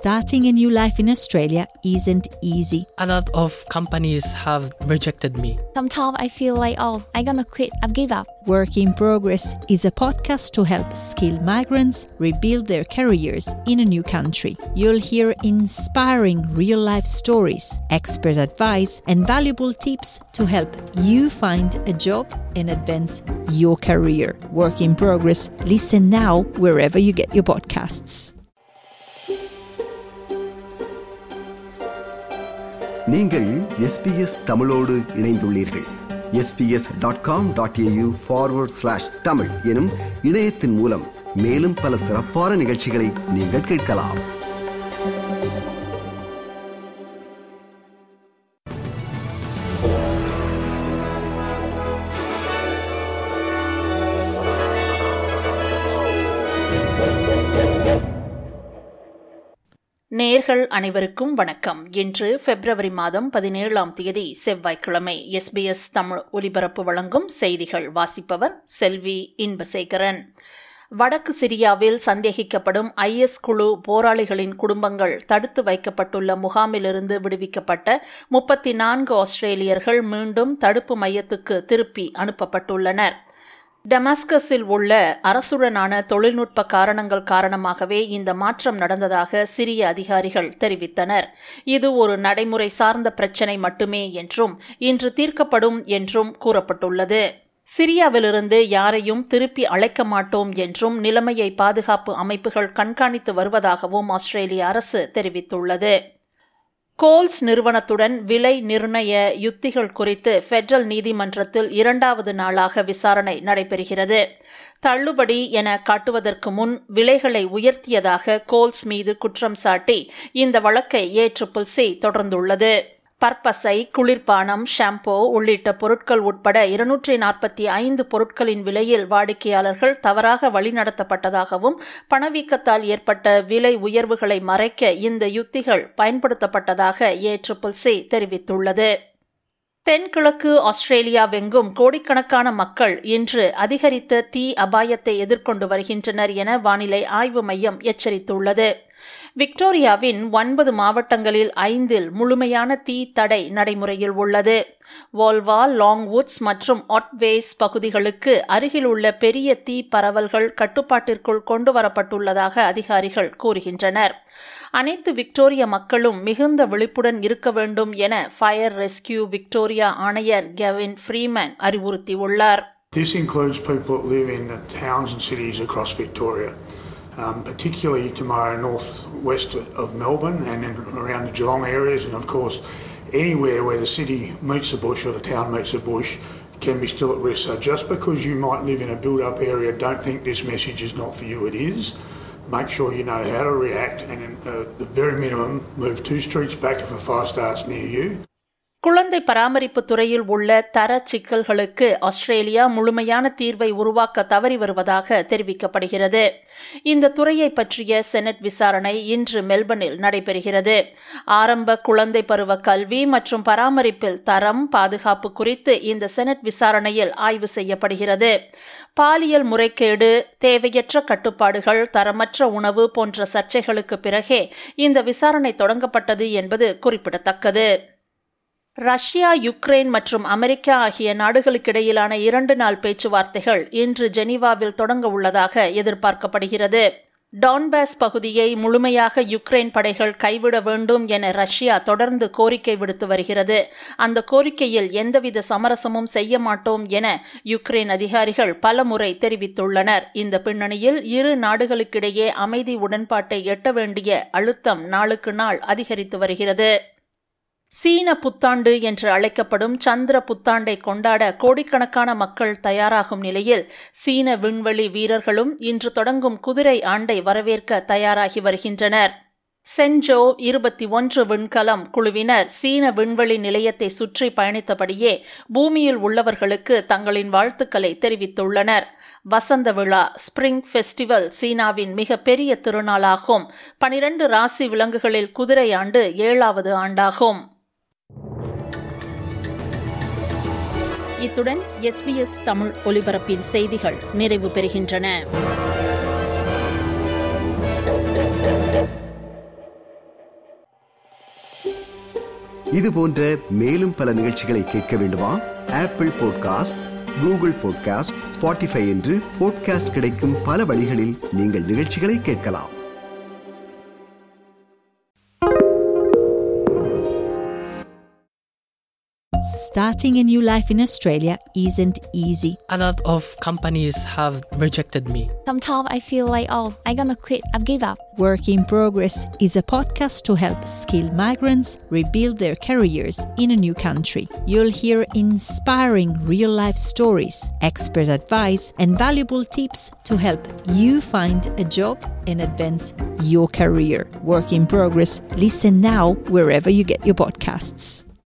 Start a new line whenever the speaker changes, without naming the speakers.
starting a new life in Australia isn't easy.
A lot of companies have rejected me.
Sometimes I feel like, oh, I'm gonna quit, I've give up.
Work in Progress is a podcast to help skilled migrants rebuild their careers in a new country. You'll hear inspiring real life stories, expert advice, and valuable tips to help you find a job and advance your career. Work in Progress. Listen now wherever you get your podcasts.
நீங்கள் SBS தமிழோடு இணைந்துள்ளீர்கள் SBS dot com dot AU forward slash Tamil எனும் இணையத்தின் மூலம் மேலும் பல சிறப்பான நிகழ்ச்சிகளை நீங்கள் கேட்கலாம்
நேர்கள் அனைவருக்கும் வணக்கம் இன்று பிப்ரவரி மாதம் பதினேழாம் தேதி செவ்வாய்க்கிழமை எஸ்பிஎஸ் தமிழ் ஒலிபரப்பு வழங்கும் செய்திகள் வாசிப்பவர் செல்வி இன்பசேகரன் வடக்கு சிரியாவில் சந்தேகிக்கப்படும் ஐஎஸ் குழு போராளிகளின் குடும்பங்கள் தடுத்து வைக்கப்பட்டுள்ள முகாமிலிருந்து விடுவிக்கப்பட்ட முப்பத்தி நான்கு ஆஸ்திரேலியர்கள் மீண்டும் தடுப்பு மையத்துக்கு திருப்பி அனுப்பப்பட்டுள்ளனர் டமாஸ்கஸில் உள்ள அரசுடனான தொழில்நுட்ப காரணங்கள் காரணமாகவே இந்த மாற்றம் நடந்ததாக சிரிய அதிகாரிகள் தெரிவித்தனர் இது ஒரு நடைமுறை சார்ந்த பிரச்சினை மட்டுமே என்றும் இன்று தீர்க்கப்படும் என்றும் கூறப்பட்டுள்ளது சிரியாவிலிருந்து யாரையும் திருப்பி அழைக்க மாட்டோம் என்றும் நிலைமையை பாதுகாப்பு அமைப்புகள் கண்காணித்து வருவதாகவும் ஆஸ்திரேலிய அரசு தெரிவித்துள்ளது கோல்ஸ் நிறுவனத்துடன் விலை நிர்ணய யுத்திகள் குறித்து பெட்ரல் நீதிமன்றத்தில் இரண்டாவது நாளாக விசாரணை நடைபெறுகிறது தள்ளுபடி என காட்டுவதற்கு முன் விலைகளை உயர்த்தியதாக கோல்ஸ் மீது குற்றம் சாட்டி இந்த வழக்கை ஏ ட்ரிபிள் சி தொடர்ந்துள்ளது பற்பசை குளிர்பானம் ஷாம்போ உள்ளிட்ட பொருட்கள் உட்பட இருநூற்றி நாற்பத்தி ஐந்து பொருட்களின் விலையில் வாடிக்கையாளர்கள் தவறாக வழிநடத்தப்பட்டதாகவும் பணவீக்கத்தால் ஏற்பட்ட விலை உயர்வுகளை மறைக்க இந்த யுத்திகள் பயன்படுத்தப்பட்டதாக ஏ ட்ரிபிள் சி தெரிவித்துள்ளது தென்கிழக்கு ஆஸ்திரேலியாவெங்கும் கோடிக்கணக்கான மக்கள் இன்று அதிகரித்த தீ அபாயத்தை எதிர்கொண்டு வருகின்றனர் என வானிலை ஆய்வு மையம் எச்சரித்துள்ளது விக்டோரியாவின் ஒன்பது மாவட்டங்களில் ஐந்தில் முழுமையான தீ தடை நடைமுறையில் உள்ளது வோல்வா லாங்வுட்ஸ் மற்றும் ஒட்வேஸ் பகுதிகளுக்கு அருகில் உள்ள பெரிய தீ பரவல்கள் கட்டுப்பாட்டிற்குள் கொண்டுவரப்பட்டுள்ளதாக அதிகாரிகள் கூறுகின்றனர் அனைத்து விக்டோரியா மக்களும் மிகுந்த விழிப்புடன் இருக்க வேண்டும் என ஃபயர் ரெஸ்கியூ விக்டோரியா ஆணையர் கெவின் ஃப்ரீமேன் அறிவுறுத்தியுள்ளார்
This includes people that live in the towns and cities across Victoria, um, particularly tomorrow northwest of Melbourne and in, around the Geelong areas, and of course anywhere where the city meets the bush or the town meets the bush can be still at risk. So just because you might live in a built-up area, don't think this message is not for you. It is. Make sure you know how to react, and at uh, the very minimum, move two streets back if a fire starts near you.
குழந்தை பராமரிப்பு துறையில் உள்ள தர சிக்கல்களுக்கு Australia முழுமையான தீர்வை உருவாக்க தவறி வருவதாக தெரிவிக்கப்படுகிறது இந்த துறையை பற்றிய செனட் விசாரணை இன்று மெல்பர்னில் நடைபெறுகிறது ஆரம்ப குழந்தை பருவ கல்வி மற்றும் பராமரிப்பில் தரம் பாதுகாப்பு குறித்து இந்த செனட் விசாரணையில் ஆய்வு செய்யப்படுகிறது பாலியல் முறைகேடு தேவையற்ற கட்டுப்பாடுகள் தரமற்ற உணவு போன்ற சர்ச்சைகளுக்கு பிறகே இந்த விசாரணை தொடங்கப்பட்டது என்பது குறிப்பிடத்தக்கது ரஷ்யா யுக்ரைன் மற்றும் அமெரிக்கா ஆகிய நாடுகளுக்கிடையிலான இரண்டு நாள் பேச்சுவார்த்தைகள் இன்று ஜெனீவாவில் தொடங்க உள்ளதாக எதிர்பார்க்கப்படுகிறது டான்பேஸ் பகுதியை முழுமையாக யுக்ரைன் படைகள் கைவிட வேண்டும் என ரஷ்யா தொடர்ந்து கோரிக்கை விடுத்து வருகிறது அந்த கோரிக்கையில் எந்தவித சமரசமும் செய்ய மாட்டோம் என யுக்ரைன் அதிகாரிகள் பலமுறை தெரிவித்துள்ளனர் இந்த பின்னணியில் இரு நாடுகளுக்கிடையே அமைதி உடன்பாட்டை எட்ட வேண்டிய அழுத்தம் நாளுக்கு நாள் அதிகரித்து வருகிறது சீன புத்தாண்டு என்று அழைக்கப்படும் சந்திர புத்தாண்டை கொண்டாட கோடிக்கணக்கான மக்கள் தயாராகும் நிலையில் சீன விண்வெளி வீரர்களும் இன்று தொடங்கும் குதிரை ஆண்டை வரவேற்க தயாராகி வருகின்றனர் சென்ஜோ இருபத்தி ஒன்று விண்கலம் குழுவினர் சீன விண்வெளி நிலையத்தை சுற்றி பயணித்தபடியே பூமியில் உள்ளவர்களுக்கு தங்களின் வாழ்த்துக்களை தெரிவித்துள்ளனர் வசந்த விழா ஸ்பிரிங் ஃபெஸ்டிவல் சீனாவின் மிக பெரிய திருநாளாகும் பனிரண்டு ராசி விலங்குகளில் குதிரை ஆண்டு ஏழாவது ஆண்டாகும் இத்துடன் எஸ்பிஎஸ் தமிழ் ஒலிபரப்பின் செய்திகள் நிறைவு பெறுகின்றன
இது போன்ற மேலும் பல நிகழ்ச்சிகளை கேட்க வேண்டுமா Apple podcast Google podcast Spotify என்று பாட்காஸ்ட் கிடைக்கும் பல வழிகளில் நீங்கள் நிகழ்ச்சிகளை கேட்கலாம்
Starting a new life in Australia isn't easy.
A lot of companies have rejected me.
Sometimes I feel like, oh, I'm gonna quit. I've give up.
Work in Progress is a podcast to help skilled migrants rebuild their careers in a new country. You'll hear inspiring real life stories, expert advice, and valuable tips to help you find a job and advance your career. Work in Progress. Listen now wherever you get your podcasts.